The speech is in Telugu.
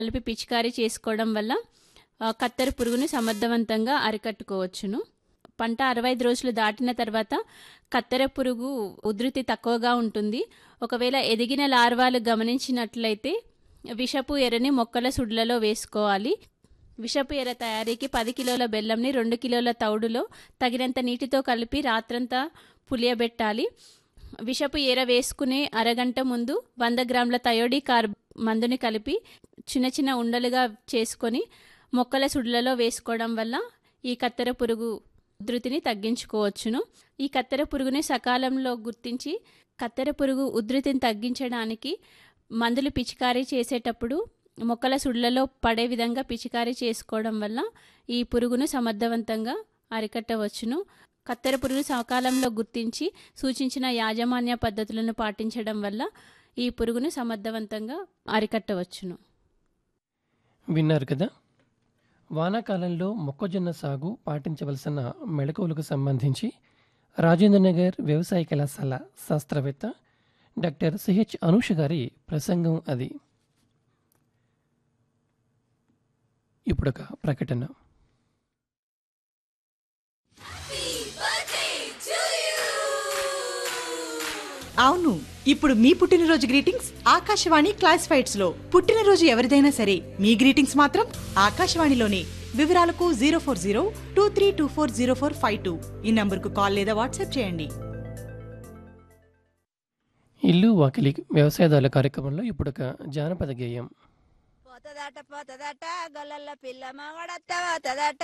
కలిపి పిచికారీ చేసుకోవడం వల్ల ఆ, కత్తెర పురుగుని సమర్థవంతంగా అరికట్టుకోవచ్చును పంట అరవై ఐదు రోజులు దాటిన తర్వాత కత్తెర పురుగు ఉధృతి తక్కువగా ఉంటుంది ఒకవేళ ఎదిగిన లార్వాలు గమనించినట్లయితే విషపు ఎరని మొక్కల సుడ్లలో వేసుకోవాలి విషపు ఎర తయారీకి పది కిలోల బెల్లంని రెండు కిలోల తౌడులో తగినంత నీటితో కలిపి రాత్రంతా పులియబెట్టాలి విషపు ఎర వేసుకునే అరగంట ముందు వంద గ్రాముల థయోడి కార్బ్ మందుని కలిపి చిన్న చిన్న ఉండలుగా చేసుకొని మొక్కల సుడ్లలో వేసుకోవడం వల్ల ఈ కత్తెర పురుగు ఉధృతిని తగ్గించుకోవచ్చును ఈ కత్తెర పురుగుని సకాలంలో గుర్తించి కత్తెర పురుగు ఉధృతిని తగ్గించడానికి మందులు పిచికారీ చేసేటప్పుడు మొక్కల సుడ్లలో పడే విధంగా పిచికారీ చేసుకోవడం వల్ల ఈ పురుగును సమర్థవంతంగా అరికట్టవచ్చును కత్తెర పురుగును సకాలంలో గుర్తించి సూచించిన యాజమాన్య పద్ధతులను పాటించడం వల్ల ఈ పురుగును సమర్థవంతంగా అరికట్టవచ్చును విన్నారు కదా వానాకాలంలో మొక్కజొన్న సాగు పాటించవలసిన మెళకువలకు సంబంధించి రాజేంద్రనగర్ వ్యవసాయ కళాశాల శాస్త్రవేత్త డాక్టర్ సిహెచ్ అనూష గారి ప్రసంగం అది ఇప్పుడొక ప్రకటన అవును ఇప్పుడు మీ పుట్టినరోజు గ్రీటింగ్స్ ఆకాశవాణి క్లాసిఫైడ్స్ లో పుట్టినరోజు ఎవరిదైనా సరే మీ గ్రీటింగ్స్ మాత్రం ఆకాశవాణిలోనే వివరాలకు zero four zero two three two four zero four five two ఈ నంబర్కు కాల్ లేదా వాట్సాప్ చేయండి ఇల్లు వాకిలి వ్యవసాయదారుల కార్యక్రమంలో ఇప్పుడొక జానపద గేయం పోతదట పోతదట గొల్లల పిల్ల మగడత్త పోతదట